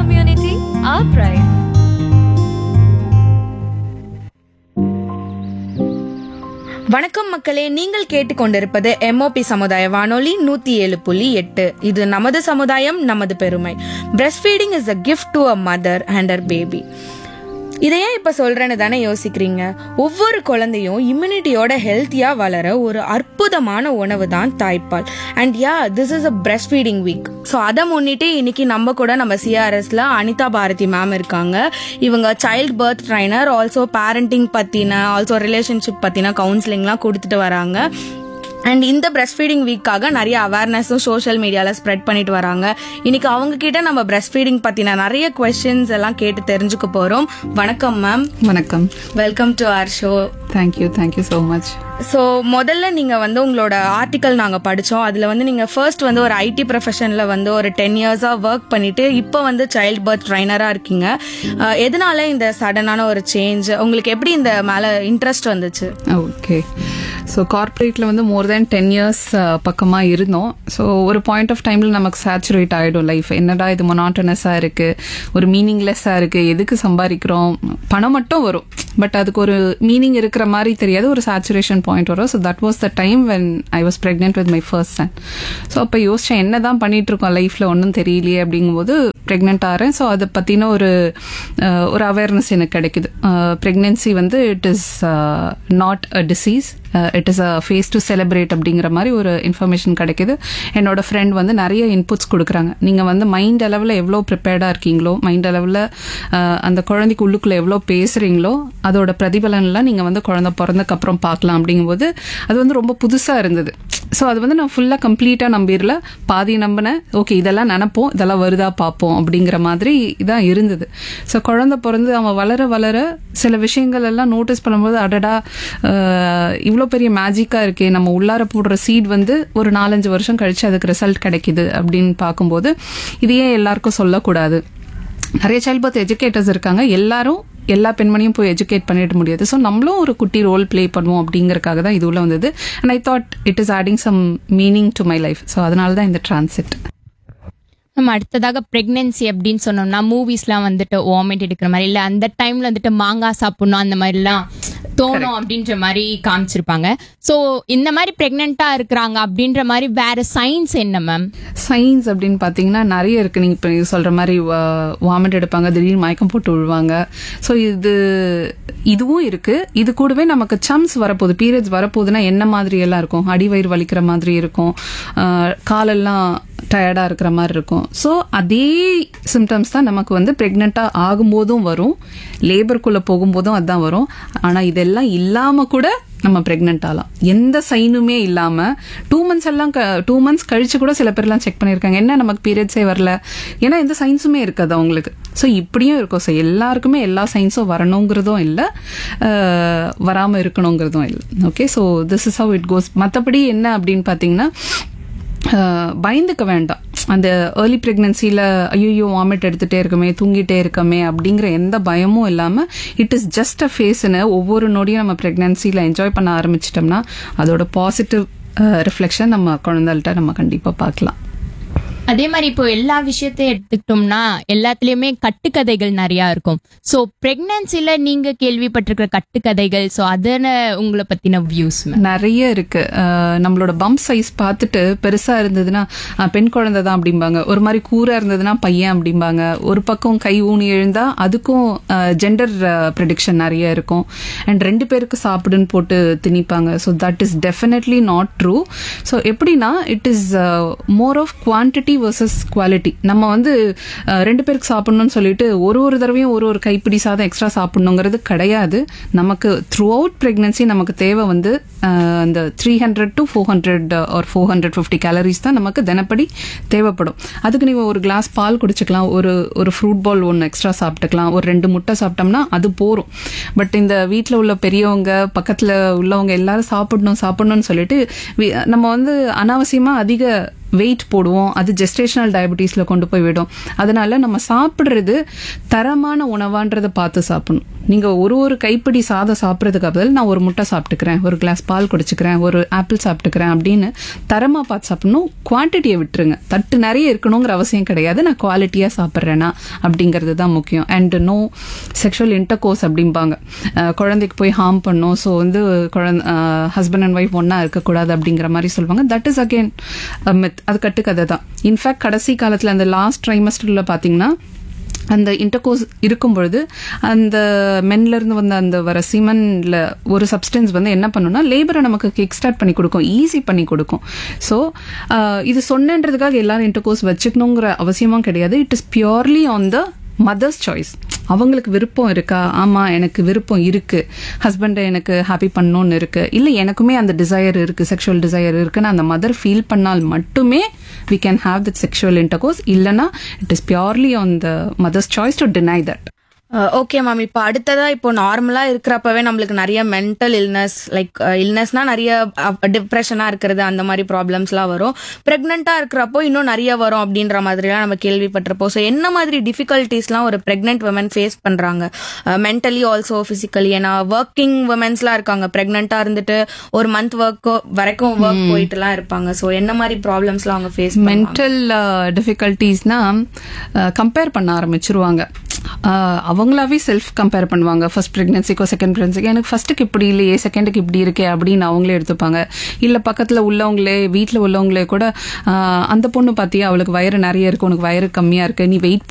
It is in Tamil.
community, our pride. வணக்கம் மக்களே நீங்கள் கேட்டுக்கொண்டிருப்பது எம்ஓபி சமுதாய வானொலி நூத்தி ஏழு புள்ளி எட்டு இது நமது சமுதாயம் நமது பெருமை breast feeding is a gift to a mother and our baby இதை ஏன் இப்ப சொல்றேன்னு தானே யோசிக்கிறீங்க ஒவ்வொரு குழந்தையும் இம்யூனிட்டியோட ஹெல்த்தியா வளர ஒரு அற்புதமான உணவு தான் தாய்ப்பால் and yeah this is a breast feeding week so அதை முன்னிட்டு இன்னைக்கு நம்ம கூட நம்ம சிஆர்எஸ்ல அனிதா பாரதி மேம் இருக்காங்க இவங்க child birth trainer also parenting பத்தின ஆல்சோ ரிலேஷன்ஷிப் பத்தின கவுன்சிலிங்லாம் கொடுத்துட்டு வராங்க அண்ட் இந்த பிரஸ்ட் ஃபீடிங் வீக்காக நிறைய அவேர்னஸும் சோஷியல் மீடியாவில் ஸ்ப்ரெட் பண்ணிட்டு வராங்க இன்னைக்கு அவங்க கிட்ட நம்ம பிரஸ்ட் ஃபீடிங் பத்தின நிறைய கொஸ்டின்ஸ் எல்லாம் கேட்டு தெரிஞ்சுக்க போறோம் வணக்கம் மேம் வணக்கம் welcome to our show thank you thank you so much so முதல்ல நீங்க வந்து உங்களோட ஆர்டிக்கல் நாங்க படிச்சோம் அதுல வந்து நீங்க ஃபர்ஸ்ட் வந்து ஒரு ஐடி ப்ரொஃபஷன்ல வந்து ஒரு டென் இயர்ஸா ஒர்க் பண்ணிட்டு இப்போ வந்து சைல்ட் பர்த் ட்ரைனரா இருக்கீங்க அஹ், எதனால இந்த சடனான ஒரு சேஞ்ச் உங்களுக்கு எப்படி இந்த மேல இன்ட்ரெஸ்ட் வந்துச்சு ஓகே ஸோ கார்ப்பரேட்டில் வந்து மோர் தேன் டென் இயர்ஸ் பக்கமாக இருந்தோம் ஸோ ஒரு பாயிண்ட் ஆஃப் டைமில் நமக்கு சேச்சுரேட் ஆகிடும் லைஃப் என்னடா இது மொனாட்டனஸாக இருக்குது ஒரு மீனிங்லெஸ்ஸாக இருக்குது எதுக்கு சம்பாதிக்கிறோம் பணம் மட்டும் வரும் பட் அதுக்கு ஒரு மீனிங் இருக்கிற மாதிரி தெரியாது ஒரு சேச்சுரேஷன் பாயிண்ட் வரும் so that was the time when I was pregnant with my first son so அப்போ யோசிச்சேன் என்ன தான் பண்ணிட்டு இருக்கோம் லைஃப்பில் ஒன்றும் தெரியலையே அப்படிங்கும்போது ப்ரெக்னென்ட் ஆகிறேன் ஸோ அதை பற்றின ஒரு அஹ், ஒரு அவேர்னஸ் எனக்கு கிடைக்குது ப்ரெக்னென்சி வந்து it is not a disease it is a phase to celebrate அப்படிங்கிற மாதிரி ஒரு இன்ஃபர்மேஷன் கிடைக்குது என்னோட ஃப்ரெண்ட் வந்து நிறைய இன்புட்ஸ் கொடுக்குறாங்க நீங்கள் வந்து மைண்ட் அளவில் எவ்வளோ ப்ரிப்பேர்டாக இருக்கீங்களோ மைண்ட் அளவில் அந்த குழந்தைக்கு உள்ளுக்குள்ளே எவ்வளோ பேசுகிறீங்களோ அதோட பிரதிபலன்லாம் நீங்கள் வந்து குழந்தை பிறந்தக்கப்புறம் பார்க்கலாம் அப்படிங்கும்போது அது வந்து ரொம்ப புதுசாக இருந்தது ஸோ அது வந்து நான் ஃபுல்லாக கம்ப்ளீட்டாக நம்பிடல பாதி நம்பினேன் ஓகே இதெல்லாம் நினப்போம் இதெல்லாம் வருதா பார்ப்போம் அப்படிங்கிற மாதிரி இதான் இருந்தது ஸோ குழந்தை பிறந்து அவன் வளர வளர சில விஷயங்கள் எல்லாம் நோட்டீஸ் பண்ணும்போது அடடா அஹ், இவ்வளோ பெரிய மேஜிக்காக இருக்கே நம்ம உள்ளார போடுற சீட் வந்து ஒரு நாலஞ்சு வருஷம் கழிச்சு அதுக்கு ரிசல்ட் கிடைக்குது அப்படின்னு பார்க்கும்போது இது ஏன் எல்லாருக்கும் சொல்லக்கூடாது நிறைய சைல்ட் பர்த் எஜுகேட்டர்ஸ் இருக்காங்க எல்லாரும் எல்லா பெண்மணியும் போய் எஜுகேட் பண்ணிட முடியாது ஸோ நம்மளும் ஒரு குட்டி ரோல் ப்ளே பண்ணுவோம் அப்படிங்கறக்காக தான் இது உள்ள வந்தது and I thought it is adding some meaning to my life so அதனால தான் இந்த டிரான்சிட் நம்ம அடுத்ததாக பிரெக்னன்சி அப்படின்னு சொன்னோம்னா மூவிஸ்லாம் வந்துட்டு வாமிட் எடுக்கிற மாதிரி இல்ல அந்த டைம்ல வந்துட்டு மாங்காய் சாப்பிடணும் அந்த மாதிரிலாம் தோணும் அப்படின்ற மாதிரி காமிச்சிருப்பாங்க சோ இந்த மாதிரி பிரெக்னெண்டா இருக்கிறாங்க அப்படின்ற மாதிரி வேற சயின்ஸ் என்ன மேம் சயின்ஸ் அப்படின்னு பார்த்தீங்கன்னா நிறைய இருக்கு நீங்க இப்போ நீங்க சொல்ற மாதிரி வாமிட் எடுப்பாங்க திடீர்னு மயக்கம் போட்டு விழுவாங்க ஸோ இது இதுவும் இருக்கு இது கூடவே நமக்கு சம்ஸ் வரப்போகுது பீரியட்ஸ் வரப்போகுதுன்னா என்ன மாதிரி எல்லாம் இருக்கும் அடிவயிறு வலிக்கிற மாதிரி இருக்கும் ஆஹ் காலெல்லாம் டயர்டாக இருக்கிற மாதிரி இருக்கும் ஸோ அதே சிம்டம்ஸ் தான் நமக்கு வந்து ப்ரெக்னெண்ட்டாக ஆகும்போதும் வரும் லேபருக்குள்ளே போகும்போதும் அதுதான் வரும் ஆனால் இதெல்லாம் இல்லாமல் கூட நம்ம ப்ரெக்னென்ட் ஆகலாம் எந்த சைனுமே இல்லாமல் டூ மந்த்ஸ் எல்லாம் டூ மந்த்ஸ் கழிச்சு கூட சில பேர்லாம் செக் பண்ணியிருக்காங்க என்ன நமக்கு பீரியட்ஸே வரல ஏன்னா எந்த சயின்ஸுமே இருக்காது அவங்களுக்கு ஸோ இப்படியும் இருக்கும் ஸோ எல்லாருக்குமே எல்லா சயின்ஸும் வரணுங்கிறதும் இல்லை வராமல் இருக்கணுங்கிறதும் இல்லை okay so this is how it goes மற்றபடி என்ன அப்படின்னு பார்த்தீங்கன்னா அஹ், பயந்துக்க வேண்டாம் அந்த ஏர்லி ப்ரெக்னன்சியில் ஐயோ வாமிட் எடுத்துகிட்டே இருக்கமே தூங்கிட்டே இருக்கமே அப்படிங்கிற எந்த பயமும் இல்லாமல் இட் இஸ் ஜஸ்ட் அ ஃபேஸ்னு ஒவ்வொரு நொடியும் நம்ம ப்ரெக்னன்சியில் என்ஜாய் பண்ண ஆரம்பிச்சிட்டோம்னா அதோட பாசிட்டிவ் ரிஃப்ளெக்ஷன் நம்ம குழந்தைகள்கிட்ட நம்ம கண்டிப்பாக பார்க்கலாம் அதே மாதிரி இப்போ எல்லா விஷயத்தையும் எடுத்துக்கிட்டோம்னா எல்லாத்துலயுமே கட்டுக்கதைகள் நிறைய இருக்கும் சோ பிரெக்னன்சில நீங்க கேள்விப்பட்டிருக்கிற கட்டுக்கதைகள் சோ அதன உங்களை பத்தின வியூஸ் மேம் நிறைய இருக்கு அஹ், நம்மளோட பம்ப் சைஸ் பார்த்துட்டு பெருசா இருந்ததுன்னா அஹ், பெண் குழந்தை தான் அப்படிம்பாங்க ஒரு மாதிரி கூரா இருந்ததுன்னா பையன் அப்படிம்பாங்க ஒரு பக்கம் கை ஊனி எழுந்தா அதுக்கும் ஜெண்டர் ப்ரெடிக்ஷன் நிறைய இருக்கும் அண்ட் ரெண்டு பேருக்கு சாப்பிடுன்னு போட்டு திணிப்பாங்க so that is definitely not true so எப்படின்னா it is more of quantity versus quality நம்ம வந்து அஹ், ரெண்டு பேருக்கு சாப்பிடணும்னு சொல்லிட்டு ஒரு ஒரு தடவையும் ஒரு ஒரு கைப்பிடி சாதம் எக்ஸ்ட்ரா சாப்பிடணுங்கிறது கிடையாது நமக்கு த்ரூ அவுட் ப்ரெக்னன்சி நமக்கு தேவை வந்து அஹ், அந்த three hundred to four hundred ஒரு ஃபோர் ஹண்ட்ரட் ஃபிஃப்டி கேலரிஸ் தான் நமக்கு தினப்படி தேவைப்படும் அதுக்கு நீங்கள் ஒரு கிளாஸ் பால் குடிச்சுக்கலாம் ஒரு ஒரு ஃப்ரூட் பால் ஒன்று எக்ஸ்ட்ரா சாப்பிட்டுக்கலாம் ஒரு ரெண்டு முட்டை சாப்பிட்டோம்னா அது போரும் பட் இந்த வீட்டில் உள்ள பெரியவங்க பக்கத்தில் உள்ளவங்க எல்லாரும் சாப்பிடணும் சாப்பிடணும்னு சொல்லிட்டு வி- நம்ம வந்து அனாவசியமாக அதிக வெயிட் போடுவோம் அது ஜெஸ்டேஷனல் டயபிட்டிஸில் கொண்டு போய் விடும் அதனால நம்ம சாப்பிட்றது தரமான உணவான்றதை பார்த்து சாப்பிடணும் நீங்க ஒரு ஒரு கைப்பிடி சாதம் சாப்பிட்றதுக்கு பதில் நான் ஒரு முட்டை சாப்பிட்டுக்கிறேன் ஒரு கிளாஸ் பால் குடிச்சுக்கிறேன் ஒரு ஆப்பிள் சாப்பிட்டுக்கிறேன் அப்படின்னு தரமா பார்த்து சாப்பிடணும் குவான்டிட்டியை விட்டுருங்க தட்டு நிறைய இருக்கணுங்கிற அவசியம் கிடையாது நான் குவாலிட்டியா சாப்பிட்றேனா அப்படிங்கிறது தான் முக்கியம் அண்ட் நோ செக்ஷுவல் இன்டர்கோர்ஸ் அப்படிம்பாங்க அஹ் குழந்தைக்கு போய் ஹார்ம் பண்ணும் ஸோ வந்து குழந்தை ஹஸ்பண்ட் அண்ட் ஒய்ஃப் ஒன்றா இருக்கக்கூடாது அப்படிங்கிற மாதிரி சொல்லுவாங்க தட் இஸ் அகெயின் மித் அது கட்டுக்கதை தான் இன்ஃபேக்ட் கடைசி காலத்தில் அந்த லாஸ்ட் ட்ரைமஸ்டரில் பார்த்தீங்கன்னா அந்த இன்டர்கோர்ஸ் இருக்கும் பொழுது அந்த மென்ல இருந்து வந்த அந்த வர சிமன்ல ஒரு சப்ஸ்டன்ஸ் வந்து என்ன பண்ணும்னா லேபரை நமக்கு கிக் ஸ்டார்ட் பண்ணி கொடுக்கும் ஈஸி பண்ணி கொடுக்கும் ஸோ இது சொன்னன்றதுக்காக எல்லாரும் இன்டர்கோர்ஸ் வச்சுக்கணுங்கிற அவசியமும் கிடையாது it is purely on the mother's choice அவங்களுக்கு விருப்பம் இருக்கா ஆமா எனக்கு விருப்பம் இருக்கு ஹஸ்பண்டை எனக்கு ஹாப்பி பண்ணணும்னு இருக்கு இல்ல எனக்குமே அந்த டிசையர் இருக்கு செக்ஷுவல் டிசையர் இருக்குன்னு அந்த மதர் ஃபீல் பண்ணால் மட்டுமே we can have that sexual intercourse இல்லனா it is purely on the mother's choice to deny that okay ma'am இப்போ அடுத்ததா இப்போ நார்மலா இருக்கிறப்பவே நம்மளுக்கு நிறைய மென்டல் இல்னஸ் லைக் இல்னஸ்னா நிறைய டிப்ரெஷனா இருக்கிறது அந்த மாதிரி ப்ராப்ளம்ஸ்லாம் வரும் பிரெக்னெண்டா இருக்கிறப்போ இன்னும் நிறைய வரும் அப்படின்ற மாதிரிலாம் நம்ம கேள்விப்பட்டிருப்போம் ஸோ என்ன மாதிரி டிஃபிகல்ட்டிஸ்லாம் ஒரு பிரெக்னென்ட் உமன் ஃபேஸ் பண்றாங்க மென்டலி ஆல்சோ பிசிக்கலி ஏன்னா ஒர்க்கிங் உமன்ஸ்லாம் இருக்காங்க பிரெக்னெண்டா இருந்துட்டு ஒரு மந்த் ஒர்க் வரைக்கும் ஒர்க் போயிட்டுலாம் இருப்பாங்க ஸோ என்ன மாதிரி ப்ராப்ளம்ஸ்லாம் அவங்க ஃபேஸ் மென்டல் டிஃபிகல்ட்டிஸ்னா கம்பேர் பண்ண ஆரம்பிச்சிருவாங்க அஹ், அவங்களாவே செல்ஃப் கம்பேர் பண்ணுவாங்க ஃபர்ஸ்ட் ப்ரெக்னன்சிக்கோ செகண்ட் ப்ரெக்னன்சிக்கோ எனக்கு ஃபர்ஸ்ட்டுக்கு இப்படி இல்லையே செகண்டுக்கு இப்படி இருக்கே அப்படின்னு அவங்களே எடுத்துப்பாங்க இல்லை பக்கத்தில் உள்ளவங்களே வீட்டில் உள்ளவங்களே கூட அஹ், அந்த பொண்ணு பார்த்தியா அவளுக்கு வயிறு நிறைய இருக்கு உனக்கு வயிறு கம்மியாக இருக்கு நீ வெயிட்